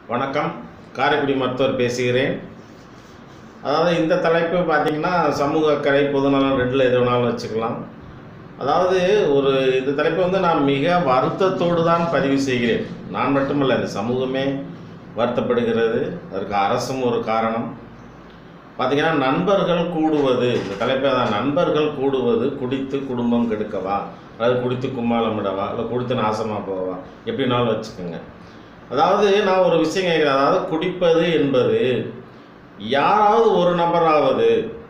வணக்கம் காரைக்குடி மருத்துவர் பேசுகிறேன் அதாவது இந்த தலைப்பு பார்த்தீங்கன்னா சமூக அக்கறை பொதுநலம் ரெண்டில் எது வேணாலும் வச்சுக்கலாம் அதாவது ஒரு இந்த தலைப்பை வந்து நான் மிக வருத்தத்தோடு தான் பதிவு செய்கிறேன் நான் மட்டுமல்ல இந்த சமூகமே வருத்தப்படுகிறது அதற்கு அரசும் ஒரு காரணம் பார்த்தீங்கன்னா நண்பர்கள் கூடுவது இந்த தலைப்பை தான் நண்பர்கள் கூடுவது குடித்து குடும்பம் கெடுக்கவா அதாவது குடித்து கும்மாளமிடவா இல்லை குடித்து நாசமாக போவா எப்படினாலும் வச்சுக்கோங்க அதாவது நான் ஒரு விஷயம் கேட்குறேன் அதாவது குடிப்பது என்பது யாராவது ஒரு நபராவது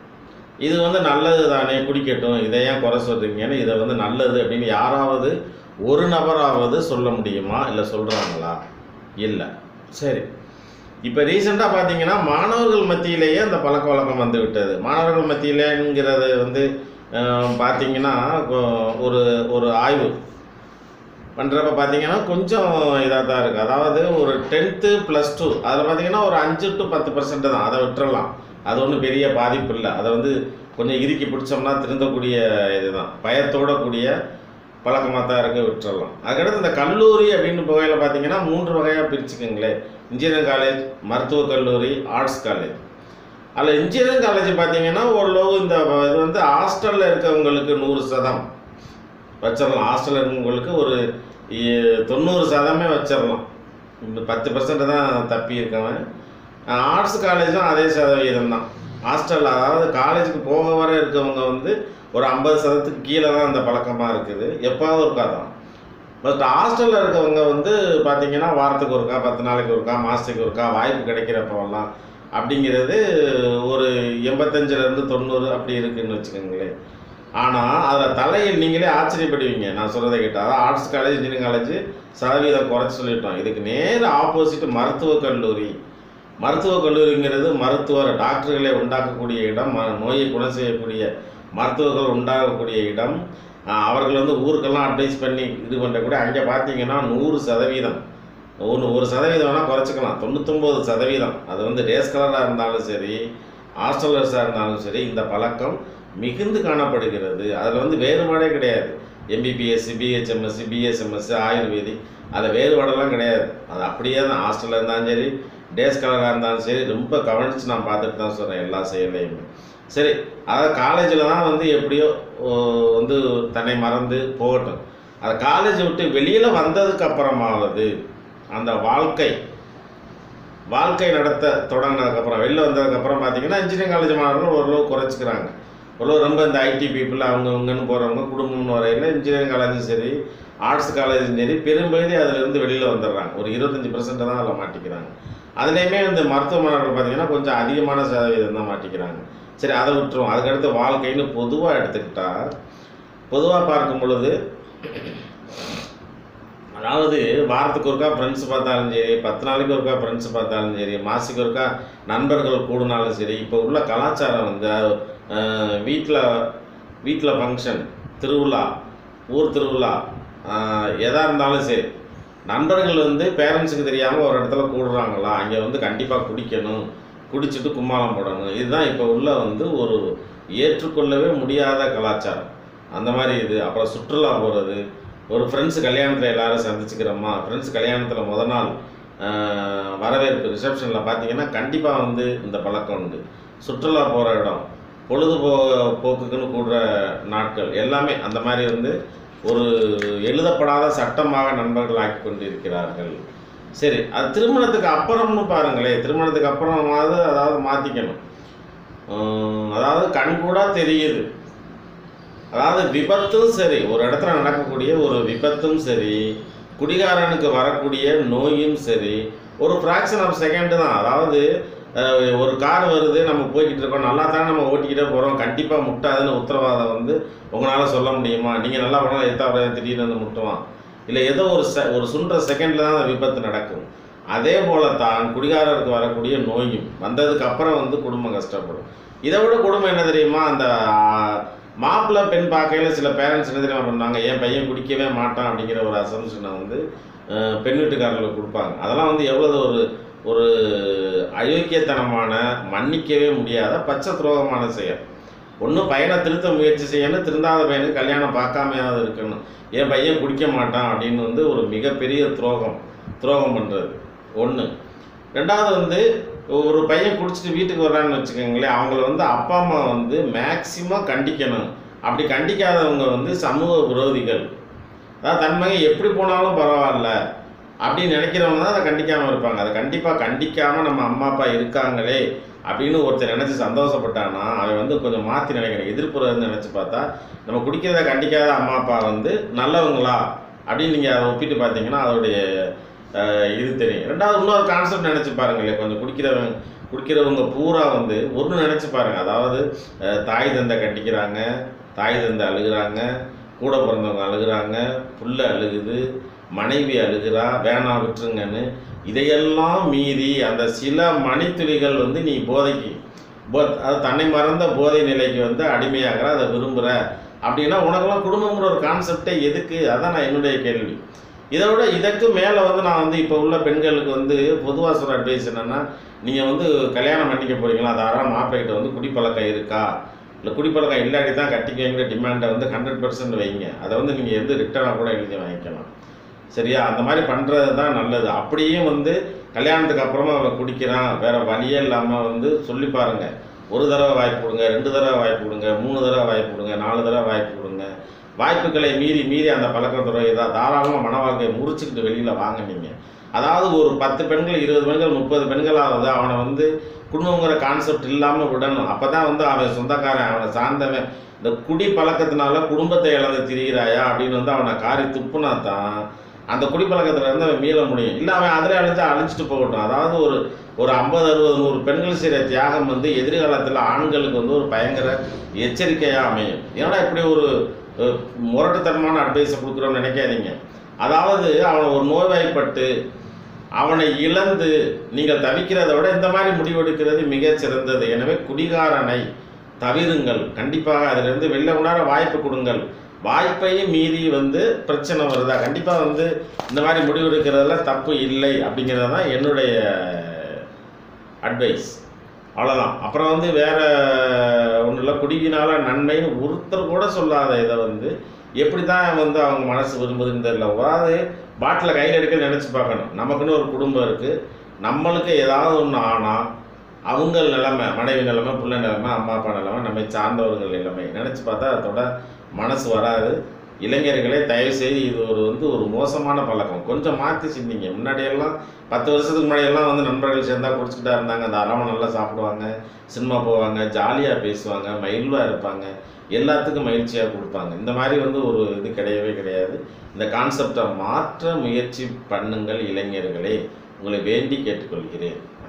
இது வந்து நல்லது தானே குடிக்கட்டும் இதை ஏன் குறை சொல்கிறீங்கன்னு இதை வந்து நல்லது அப்படின்னு யாராவது ஒரு நபராவது சொல்ல முடியுமா இல்லை சொல்கிறாங்களா இல்லை சரி இப்போ ரீசெண்டாக பார்த்தீங்கன்னா மாணவர்கள் மத்தியிலேயே அந்த பழக்க வழக்கம் வந்து விட்டது மாணவர்கள் மத்தியிலேங்கிறது வந்து அஹ், பார்த்தீங்கன்னா கொ- ஒரு ஒரு ஆய்வு பண்ணுறப்ப பார்த்தீங்கன்னா கொஞ்சம் இதாக தான் இருக்குது அதாவது ஒரு டென்த்து ப்ளஸ் டூ அதில் பார்த்தீங்கன்னா ஒரு அஞ்சு டு பத்து பர்சன்ட் தான் அதை விட்டுறலாம் அது ஒன்றும் பெரிய பாதிப்பு இல்லை அதை வந்து கொஞ்சம் இறுக்கி பிடிச்சோம்னா திருந்தக்கூடிய இதுதான் பயத்தோட கூடிய பழக்கமாக தான் இருக்க விட்டுறலாம் அதுக்கடுத்து இந்த கல்லூரி அப்படின்னு வகையில் பார்த்தீங்கன்னா மூன்று வகையாக பிரிச்சுக்கோங்களேன் இன்ஜினியரிங் காலேஜ் மருத்துவக் கல்லூரி ஆர்ட்ஸ் காலேஜ் அதில் இன்ஜினியரிங் காலேஜ் பார்த்தீங்கன்னா ஓரளவு இந்த இது வந்து ஹாஸ்டலில் இருக்கவங்களுக்கு நூறு சதம் வச்சிடலாம் ஹாஸ்டலில் இருக்கவங்களுக்கு ஒரு இ- தொண்ணூறு சதமே வச்சிடலாம் இந்த பத்து பர்சன்ட் தான் தப்பி இருக்கவன் ஆர்ட்ஸ் காலேஜும் அதே சதவீதம் தான் ஹாஸ்டல் அதாவது காலேஜுக்கு போக வர இருக்கவங்க வந்து ஒரு ஐம்பது சதத்துக்கு கீழே தான் அந்த பழக்கமாக இருக்குது எப்பாவது ஒருக்கா தான் பட் ஹாஸ்டலில் இருக்கவங்க வந்து பார்த்தீங்கன்னா வாரத்துக்கு ஒருக்கா பத்து நாளைக்கு ஒருக்கா மாதத்துக்கு ஒருக்கா வாய்ப்பு கிடைக்கிறப்பவெல்லாம் அப்படிங்கிறது ஒரு எண்பத்தஞ்சிலேருந்து தொண்ணூறு அப்படி இருக்குன்னு வச்சுக்கோங்களேன் ஆனால் அதில் தலையில் நீங்களே ஆச்சரியப்படுவீங்க நான் சொல்கிறத கேட்டால் அதாவது ஆர்ட்ஸ் காலேஜ் இன்ஜினியரிங் காலேஜ் சதவீதம் குறைச்சி சொல்லிட்டோம் இதுக்கு நேர் ஆப்போசிட் மருத்துவக் கல்லூரி மருத்துவக் கல்லூரிங்கிறது மருத்துவர் டாக்டர்களை உண்டாக்கக்கூடிய இடம் ம- நோயை குணம் செய்யக்கூடிய மருத்துவர்கள் உண்டாகக்கூடிய இடம் ஆஹ் அவர்கள் வந்து ஊருக்கெல்லாம் அட்வைஸ் பண்ணி இது பண்ணக்கூடிய அங்கே பார்த்தீங்கன்னா நூறு சதவீதம் ஒன்று ஒரு சதவீதம் வேணால் குறைச்சிக்கலாம் தொண்ணூத்தொம்பது சதவீதம் அது வந்து டேஸ் கலராக இருந்தாலும் சரி ஹாஸ்டலர்ஸாக இருந்தாலும் சரி இந்த பழக்கம் மிகுந்து காணப்படுகிறது அதில் வந்து வேறுபாடே கிடையாது எம்பிபிஎஸ்சி பிஹெச்எம்எஸ்சி பிஎஸ்எம்எஸ் ஆயுர்வேதிக் அதில் வேறுபாடெல்லாம் கிடையாது அது அப்படியே தான் ஹாஸ்டலில் இருந்தாலும் சரி டேஸ் கலராக இருந்தாலும் சரி ரொம்ப கவனித்து நான் பார்த்துட்டு தான் சொல்கிறேன் எல்லா செயலையுமே சரி அதாவது காலேஜில் தான் வந்து எப்படியோ ஓ, வந்து தன்னை மறந்து போகட்டும் அது காலேஜ் விட்டு வெளியில் வந்ததுக்கு அப்புறமாவது அந்த வாழ்க்கை வாழ்க்கை நடத்த தொடங்கினதுக்கப்புறம் வெளில வந்ததுக்கப்புறம் பார்த்தீங்கன்னா இன்ஜினியரிங் காலேஜ் மாணவர்கள் ஓரளவு குறைச்சிக்கிறாங்க ஓரளவு ரொம்ப இந்த ஐடி பீப்புள் அவங்க இவங்கன்னு போகிறவங்க குடும்பம்னு வரையில் இன்ஜினியரிங் காலேஜும் சரி ஆர்ட்ஸ் காலேஜும் சரி பெரும்பகுதி அதிலிருந்து வெளியில் வந்துடுறாங்க ஒரு இருபத்தஞ்சி பர்சன்ட் தான் அதில் மாட்டிக்கிறாங்க அதுலேயுமே இந்த மருத்துவ மாணவர்கள் பார்த்தீங்கன்னா கொஞ்சம் அதிகமான சதவீதம் தான் மாட்டிக்கிறாங்க சரி அதை விட்டுருவோம் அதுக்கடுத்து வாழ்க்கைன்னு பொதுவாக எடுத்துக்கிட்டா பொதுவாக பார்க்கும் பொழுது அதாவது வாரத்துக்கு ஒருக்கா ஃப்ரெண்ட்ஸ் பார்த்தாலும் சரி பத்து நாளைக்கு ஒருக்கா ஃப்ரெண்ட்ஸ் பார்த்தாலும் சரி மாதத்துக்கு ஒருக்கா நண்பர்கள் கூடினாலும் சரி இப்போ உள்ள கலாச்சாரம் வந்து வீட்டில் வீட்டில் ஃபங்க்ஷன் திருவிழா ஊர் திருவிழா ஆஹ், எதா இருந்தாலும் சரி நண்பர்கள் வந்து பேரண்ட்ஸுக்கு தெரியாமல் ஒரு இடத்துல கூடுறாங்களா அங்கே வந்து கண்டிப்பாக குடிக்கணும் குடிச்சிட்டு கும்மாளம் போடணும் இதுதான் இப்போ உள்ள வந்து ஒரு ஏற்றுக்கொள்ளவே முடியாத கலாச்சாரம் அந்த மாதிரி இது அப்புறம் சுற்றுலா போகிறது ஒரு ஃப்ரெண்ட்ஸ் கல்யாணத்தில் எல்லாரும் சந்திச்சுக்கிறோமா ஃப்ரெண்ட்ஸ் கல்யாணத்தில் முத நாள் ஆஹ், வரவேற்பு ரிசப்ஷனில் பார்த்தீங்கன்னா கண்டிப்பாக வந்து இந்த பழக்கம் உண்டு சுற்றுலா போகிற இடம் பொழுதுபோ போக்குக்குன்னு கூடுற நாட்கள் எல்லாமே அந்த மாதிரி வந்து ஒரு எழுதப்படாத சட்டமாக நண்பர்கள் ஆக்கி கொண்டிருக்கிறார்கள் சரி அது திருமணத்துக்கு அப்புறம்னு பாருங்களேன் திருமணத்துக்கு அப்புறமாவது அதாவது மாற்றிக்கணும் அதாவது கண்கூடா தெரியுது அதாவது விபத்தும் சரி ஒரு இடத்துல நடக்கக்கூடிய ஒரு விபத்தும் சரி குடிகாரனுக்கு வரக்கூடிய நோயும் சரி ஒரு ஃப்ராக்ஷன் ஆஃப் செகண்ட் தான் அதாவது அஹ், ஒரு கார் வருது நம்ம போய்கிட்டு இருக்கோம் நல்லா தானே நம்ம ஓட்டிக்கிட்டே போகிறோம் கண்டிப்பாக முட்டாதுன்னு உத்தரவாதம் வந்து உங்களால் சொல்ல முடியுமா நீங்கள் நல்லா போனால் எத்தா திடீர்னு வந்து முட்டுவான் இல்லை ஏதோ ஒரு செ ஒரு சுன்ற செகண்டில் தான் அந்த விபத்து நடக்கும் அதே போல தான் குடிகாரருக்கு வரக்கூடிய நோயும் வந்ததுக்கு அப்புறம் வந்து குடும்பம் கஷ்டப்படும் இதை விட குடும்பம் என்ன தெரியுமா அந்த மாப்பிள்ளை பெண் பார்க்கையில் சில பேரண்ட்ஸ் என்ன தெரியுமா பண்ணாங்க என் பையன் குடிக்கவே மாட்டான் அப்படிங்கிற ஒரு அசம்ஷனை வந்து அஹ், பெண் வீட்டுக்காரர்களுக்கு கொடுப்பாங்க அதெல்லாம் வந்து எவ்வளவு ஒரு ஒரு அயோக்கியத்தனமான மன்னிக்கவே முடியாத பச்சை துரோகமான செயல் ஒன்று பையனை திருத்த முயற்சி செய்யணும் திருந்தாத பையனுக்கு கல்யாணம் பார்க்காமையாவது இருக்கணும் என் பையன் குடிக்க மாட்டான் அப்படின்னு வந்து ஒரு மிகப்பெரிய துரோகம் துரோகம் பண்ணுறது ஒன்று ரெண்டாவது வந்து ஒரு பையன் குடிச்சிட்டு வீட்டுக்கு வர்றான்னு வச்சுக்கோங்களேன் அவங்கள வந்து அப்பா அம்மா வந்து மேக்சிமம் கண்டிக்கணும் அப்படி கண்டிக்காதவங்க வந்து சமூக விரோதிகள் அதாவது தன் மகன் எப்படி போனாலும் பரவாயில்ல அப்படின்னு நினைக்கிறவங்க தான் அதை கண்டிக்காமல் இருப்பாங்க அதை கண்டிப்பாக கண்டிக்காமல் நம்ம அம்மா அப்பா இருக்காங்களே அப்படின்னு ஒருத்தர் நினச்சி சந்தோஷப்பட்டான்னா அவன் வந்து கொஞ்சம் மாற்றி நினைக்கிறேன் எதிர்ப்புறன்னு நினச்சி பார்த்தா நம்ம குடிக்கிறத கண்டிக்காத அம்மா அப்பா வந்து நல்லவங்களா அப்படின்னு நீங்கள் அதை ஒப்பிட்டு பார்த்தீங்கன்னா அதோடைய அஹ், இது தெரியும் ரெண்டாவது இன்னொரு கான்செப்ட் நினச்சி பாருங்களேன் கொஞ்சம் குடிக்கிறவங்க குடிக்கிறவங்க பூரா வந்து ஒன்று நினச்சி பாருங்க அதாவது அஹ், தாய் தந்தை கண்டிக்கிறாங்க தாய் தந்தை அழுகுறாங்க கூட பிறந்தவங்க அழுகுறாங்க புள்ள அழுகுது மனைவி அழுகிறா வேணாம் விட்டுருங்கன்னு இதையெல்லாம் மீறி அந்த சில மணித்துளிகள் வந்து நீ போதைக்கு போ அது தன்னை மறந்த போதை நிலைக்கு வந்து அடிமையாகிற அதை விரும்புகிற அப்படின்னா உனக்கெல்லாம் குடும்பங்கிற ஒரு கான்செப்டே எதுக்கு அதான் நான் என்னுடைய கேள்வி இதை விட இதற்கு மேலே வந்து நான் வந்து இப்போ உள்ள பெண்களுக்கு வந்து பொதுவாக சொல்கிற அட்வைஸ் என்னென்னா நீங்கள் வந்து கல்யாணம் பண்ணிக்க போகிறீங்களா தாராளம் மாப்பிள்ளைகிட்ட வந்து குடிப்பழக்கம் இருக்கா இல்லை குடிப்பழக்கம் இல்லாட்டி தான் கட்டிக்கங்கிற டிமாண்டை வந்து ஹண்ட்ரட் பர்சன்ட் வைங்க அதை வந்து நீங்கள் எது ரிட்டர்னாக கூட எழுதி வாங்கிக்கலாம் சரியா அந்த மாதிரி பண்ணுறது தான் நல்லது அப்படியும் வந்து கல்யாணத்துக்கு அப்புறமா அவன் குடிக்கிறான் வேற வழியே இல்லாமல் வந்து சொல்லி பாருங்க ஒரு தடவை வாய்ப்பு கொடுங்க ரெண்டு தடவை வாய்ப்பு கொடுங்க மூணு தடவை வாய்ப்பு கொடுங்க நாலு தடவை வாய்ப்பு கொடுங்க வாய்ப்புகளை மீறி மீறி அந்த பழக்கத்துறை இதாக தாராளமாக மன வாழ்க்கையை முறிச்சுக்கிட்டு வெளியில் வாங்க நீங்கள் அதாவது ஒரு பத்து பெண்கள் இருபது பெண்கள் முப்பது பெண்களாவது அவனை வந்து குடும்பங்கிற கான்செப்ட் இல்லாமல் விடணும் அப்போ தான் வந்து அவன் சொந்தக்காரன் அவனை சார்ந்தவன் இந்த குடி பழக்கத்தினால குடும்பத்தை இழந்து திரிகிறாயா அப்படின்னு வந்து அவனை காரி துப்புனா தான் அந்த குடிப்பழக்கத்துல இருந்து அவன் மீள முடியும் இல்லை அவன் அதில் அழிஞ்சா அழிச்சிட்டு போகட்டும் அதாவது ஒரு ஒரு ஐம்பது அறுபது நூறு பெண்கள் செய்கிற தியாகம் வந்து எதிர்காலத்தில் ஆண்களுக்கு வந்து ஒரு பயங்கர எச்சரிக்கையாக அமையும் ஏன்னா இப்படி ஒரு அஹ், முரட்டுத்தனமான அட்வைஸை கொடுக்குறோம்னு நினைக்காதீங்க அதாவது அவன் ஒரு நோய்வாய்ப்பட்டு அவனை இழந்து நீங்கள் தவிக்கிறதை விட இந்த மாதிரி முடிவெடுக்கிறது மிகச் சிறந்தது எனவே குடிகாரனை தவிருங்கள் கண்டிப்பாக அதிலிருந்து வெளில உணர வாய்ப்பு கொடுங்கள் வாய்ப்பையும் மீறி வந்து பிரச்சனை வருதா கண்டிப்பாக வந்து இந்த மாதிரி முடிவெடுக்கிறதுல தப்பு இல்லை அப்படிங்கிறது தான் என்னுடைய அட்வைஸ் அவ்வளோதான் அப்புறம் வந்து வேற ஒன்றும் இல்லை குடியினால நன்மைன்னு ஒருத்தர் கூட சொல்லாத இதை வந்து எப்படி தான் வந்து அவங்க மனசு விரும்புதுன்னு தெரியல அதாவது பாட்டில் கையில் எடுக்க நினச்சி பார்க்கணும் நமக்குன்னு ஒரு குடும்பம் இருக்குது நம்மளுக்கு ஏதாவது ஒன்று ஆனால் அவங்க நிலைமை மனைவி நிலைமை பிள்ளை நிலைமை அம்மா அப்பா நிலைமை நம்மை சார்ந்தவர்கள் நிலைமை நினச்சி பார்த்தா அதோட மனசு வராது இளைஞர்களே தயவு செய்து இது ஒரு வந்து ஒரு மோசமான பழக்கம் கொஞ்சம் மாற்றி சிந்திங்க முன்னாடியெல்லாம் பத்து வருஷத்துக்கு முன்னாடியெல்லாம் வந்து நண்பர்கள் சேர்ந்தா குடிச்சுக்கிட்டா இருந்தாங்க அந்த அரவணை நல்லா சாப்பிடுவாங்க சினிமா போவாங்க ஜாலியாக பேசுவாங்க மகிழ்வாக இருப்பாங்க எல்லாத்துக்கும் மகிழ்ச்சியாக கொடுப்பாங்க இந்த மாதிரி வந்து ஒரு இது கிடையவே கிடையாது இந்த கான்செப்டை மாற்ற முயற்சி பண்ணுங்கள் இளைஞர்களே உங்களை வேண்டி கேட்டுக்கொள்கிறேன்